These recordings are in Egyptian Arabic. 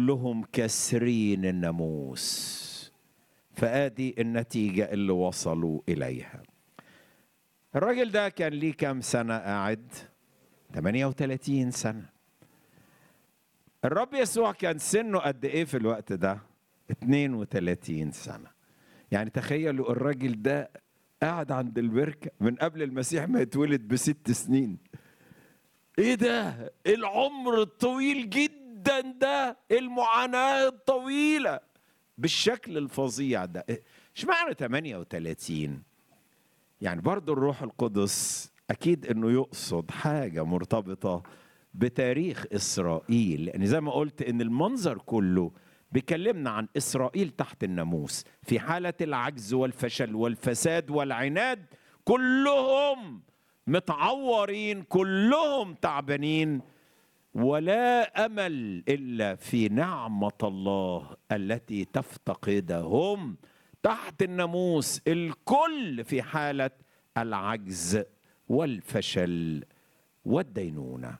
كلهم كسرين الناموس فادي النتيجه اللي وصلوا اليها الراجل ده كان ليه كام سنه قاعد 38 سنه الرب يسوع كان سنه قد ايه في الوقت ده 32 سنه يعني تخيلوا الراجل ده قاعد عند البركه من قبل المسيح ما يتولد بست سنين ايه ده العمر الطويل جدا ده المعاناه الطويله بالشكل الفظيع ده اشمعنى 38 يعني برضو الروح القدس اكيد انه يقصد حاجه مرتبطه بتاريخ اسرائيل لان زي ما قلت ان المنظر كله بيكلمنا عن اسرائيل تحت الناموس في حاله العجز والفشل والفساد والعناد كلهم متعورين كلهم تعبانين ولا امل الا في نعمه الله التي تفتقدهم تحت الناموس الكل في حاله العجز والفشل والدينونه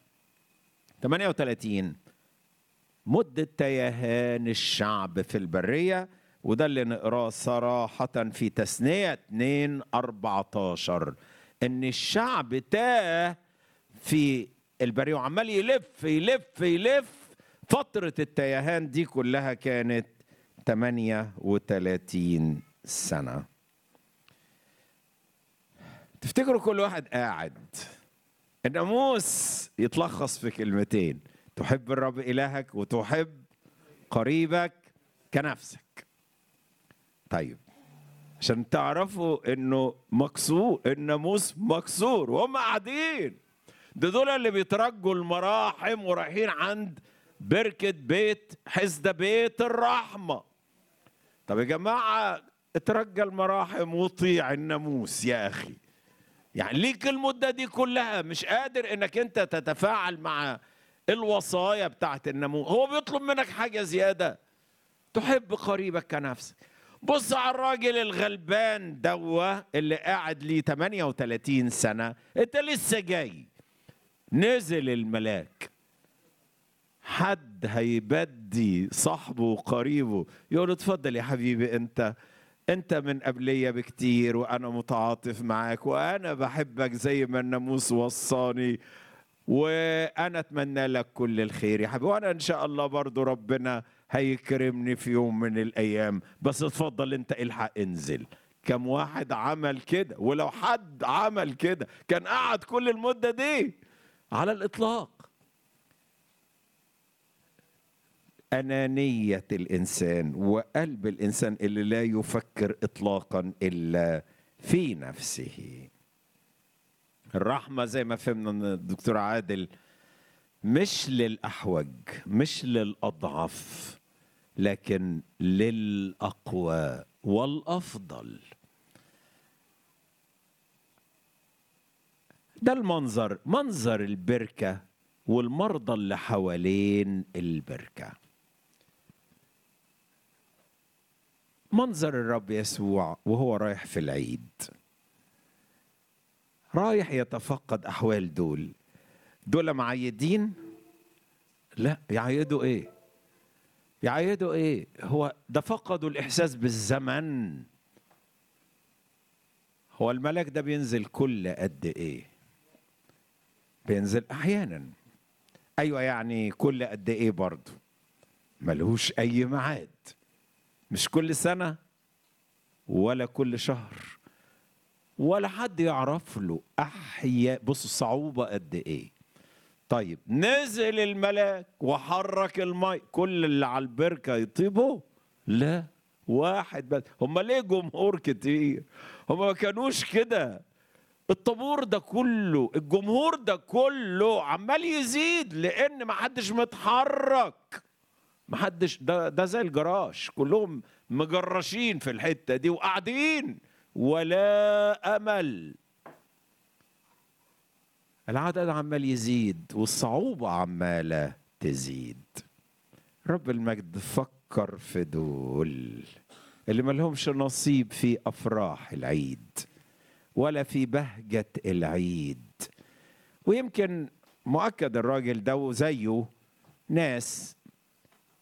38 مدة تيهان الشعب في البرية وده اللي نقراه صراحة في تثنية 2 14 إن الشعب تاه في البرية وعمال يلف يلف يلف فترة التيهان دي كلها كانت 38 سنة تفتكروا كل واحد قاعد الناموس يتلخص في كلمتين تحب الرب إلهك وتحب قريبك كنفسك طيب عشان تعرفوا انه مكسور الناموس مكسور وهم قاعدين ده دول اللي بيترجوا المراحم ورايحين عند بركة بيت حسد بيت الرحمة طب يا جماعة اترجى المراحم وطيع الناموس يا أخي يعني ليك المدة دي كلها مش قادر انك انت تتفاعل مع الوصايا بتاعت الناموس هو بيطلب منك حاجة زيادة تحب قريبك كنفسك بص على الراجل الغلبان دوا اللي قاعد ليه 38 سنة انت لسه جاي نزل الملاك حد هيبدي صاحبه وقريبه يقول له اتفضل يا حبيبي انت انت من قبلية بكتير وانا متعاطف معاك وانا بحبك زي ما الناموس وصاني وانا اتمنى لك كل الخير يا حبيبي وانا ان شاء الله برضو ربنا هيكرمني في يوم من الايام بس اتفضل انت الحق انزل كم واحد عمل كده ولو حد عمل كده كان قعد كل المدة دي على الاطلاق أنانية الإنسان وقلب الإنسان اللي لا يفكر إطلاقا إلا في نفسه الرحمة زي ما فهمنا من الدكتور عادل مش للأحوج مش للأضعف لكن للأقوى والأفضل ده المنظر منظر البركة والمرضى اللي حوالين البركه منظر الرب يسوع وهو رايح في العيد رايح يتفقد احوال دول دول معيدين لا يعيدوا ايه يعيدوا ايه هو ده فقدوا الاحساس بالزمن هو الملك ده بينزل كل قد ايه بينزل احيانا ايوه يعني كل قد ايه برضه ملهوش اي ميعاد مش كل سنة ولا كل شهر ولا حد يعرف له أحياء بص الصعوبة قد إيه طيب نزل الملاك وحرك الماء كل اللي على البركة يطيبوا لا واحد بس هم ليه جمهور كتير هم ما كانوش كده الطابور ده كله الجمهور ده كله عمال يزيد لان ما حدش متحرك محدش ده ده زي الجراش كلهم مجرشين في الحته دي وقاعدين ولا امل العدد عمال يزيد والصعوبه عماله تزيد رب المجد فكر في دول اللي ما لهمش نصيب في افراح العيد ولا في بهجه العيد ويمكن مؤكد الراجل ده وزيه ناس